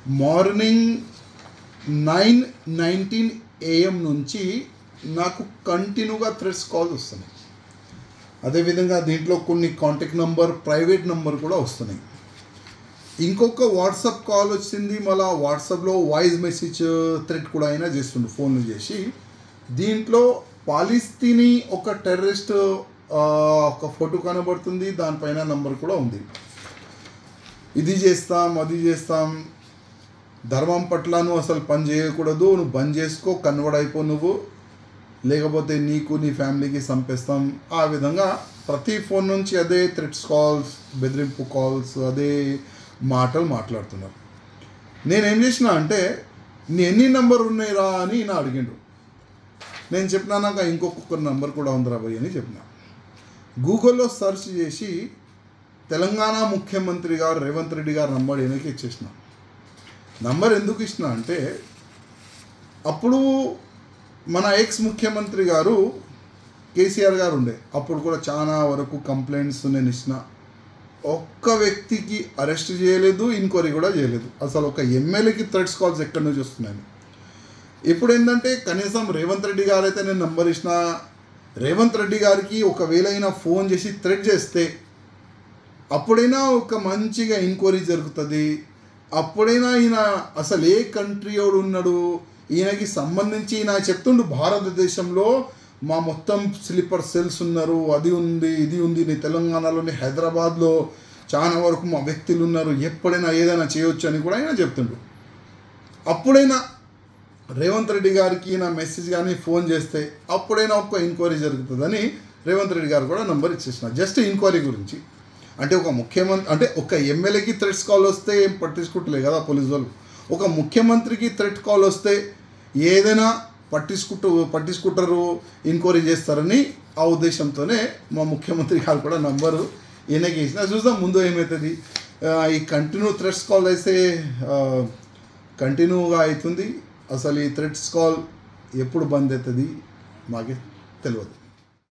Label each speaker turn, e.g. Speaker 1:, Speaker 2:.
Speaker 1: morning nine nineteen AM నుంచి నాకు కంటిన్యూగా థ్రెడ్స్ కాల్స్ వస్తున్నాయి అదేవిధంగా దీంట్లో కొన్ని కాంటాక్ట్ నంబర్ ప్రైవేట్ నంబర్ కూడా వస్తున్నాయి ఇంకొక వాట్సాప్ కాల్ వచ్చింది మళ్ళీ వాట్సాప్లో వాయిస్ మెసేజ్ థ్రెడ్ కూడా అయినా చేస్తుండు ఫోన్లు చేసి దీంట్లో పాలిస్తీనీ ఒక టెర్రరిస్ట్ ఆ, ఒక ఫోటో కనబడుతుంది దానిపైన నంబర్ కూడా ఉంది ఇది చేస్తాం అది చేస్తాం ధర్మం పట్ల నువ్వు అసలు పని చేయకూడదు నువ్వు బంద్ చేసుకో కన్వర్ట్ అయిపో నువ్వు లేకపోతే నీకు నీ ఫ్యామిలీకి చంపేస్తాం ఆ విధంగా ప్రతి ఫోన్ నుంచి అదే థ్రెట్స్ కాల్స్ బెదిరింపు కాల్స్ అదే మాటలు మాట్లాడుతున్నారు నేనేం చేసిన అంటే నీ ఎన్ని నంబర్ ఉన్నాయిరా అని నా అడిగిండు నేను చెప్పినా నాకు ఇంకొక నంబర్ కూడా ఉందిరా భయ్ అని చెప్పిన గూగుల్లో సెర్చ్ చేసి తెలంగాణ ముఖ్యమంత్రి గారు రేవంత్ రెడ్డి గారు నంబర్ ఈయనకి ఇచ్చేసిన నంబర్ ఎందుకు ఇచ్చిన అంటే అప్పుడు మన ఎక్స్ ముఖ్యమంత్రి గారు కేసీఆర్ గారు ఉండే అప్పుడు కూడా చాలా వరకు కంప్లైంట్స్ నేను ఇచ్చిన ఒక్క వ్యక్తికి అరెస్ట్ చేయలేదు ఇంక్వైరీ కూడా చేయలేదు అసలు ఒక ఎమ్మెల్యేకి థ్రెడ్స్ కాల్స్ ఎక్కడి నుంచి వస్తున్నాయని ఇప్పుడు ఏంటంటే కనీసం రేవంత్ రెడ్డి గారు అయితే నేను నంబర్ ఇచ్చిన రేవంత్ రెడ్డి గారికి ఒకవేళ అయినా ఫోన్ చేసి థ్రెడ్ చేస్తే అప్పుడైనా ఒక మంచిగా ఎంక్వైరీ జరుగుతుంది అప్పుడైనా ఈయన అసలు ఏ కంట్రీ వాడు ఉన్నాడు ఈయనకి సంబంధించి ఈయన చెప్తుండు భారతదేశంలో మా మొత్తం స్లీపర్ సెల్స్ ఉన్నారు అది ఉంది ఇది ఉంది నీ తెలంగాణలోని హైదరాబాద్లో చాలా వరకు మా వ్యక్తులు ఉన్నారు ఎప్పుడైనా ఏదైనా చేయొచ్చు అని కూడా ఆయన చెప్తుండు అప్పుడైనా రేవంత్ రెడ్డి గారికి నా మెసేజ్ కానీ ఫోన్ చేస్తే అప్పుడైనా ఒక్క ఎంక్వైరీ జరుగుతుందని రేవంత్ రెడ్డి గారు కూడా నంబర్ ఇచ్చేసిన జస్ట్ ఎంక్వైరీ గురించి అంటే ఒక ముఖ్యమంత్రి అంటే ఒక ఎమ్మెల్యేకి థ్రెట్స్ కాల్ వస్తే ఏం పట్టించుకుంటలే కదా పోలీసు వాళ్ళు ఒక ముఖ్యమంత్రికి థ్రెట్ కాల్ వస్తే ఏదైనా పట్టించుకుంటూ పట్టించుకుంటారు ఎంక్వైరీ చేస్తారని ఆ ఉద్దేశంతోనే మా ముఖ్యమంత్రి గారు కూడా నంబరు ఈయనకి ఇచ్చిన చూద్దాం ముందు ఏమవుతుంది ఆ, ఈ కంటిన్యూ థ్రెడ్స్ కాల్ అయితే కంటిన్యూగా అవుతుంది అసలు ఈ థ్రెడ్స్ కాల్ ఎప్పుడు బంద్ అవుతుంది మాకే తెలియదు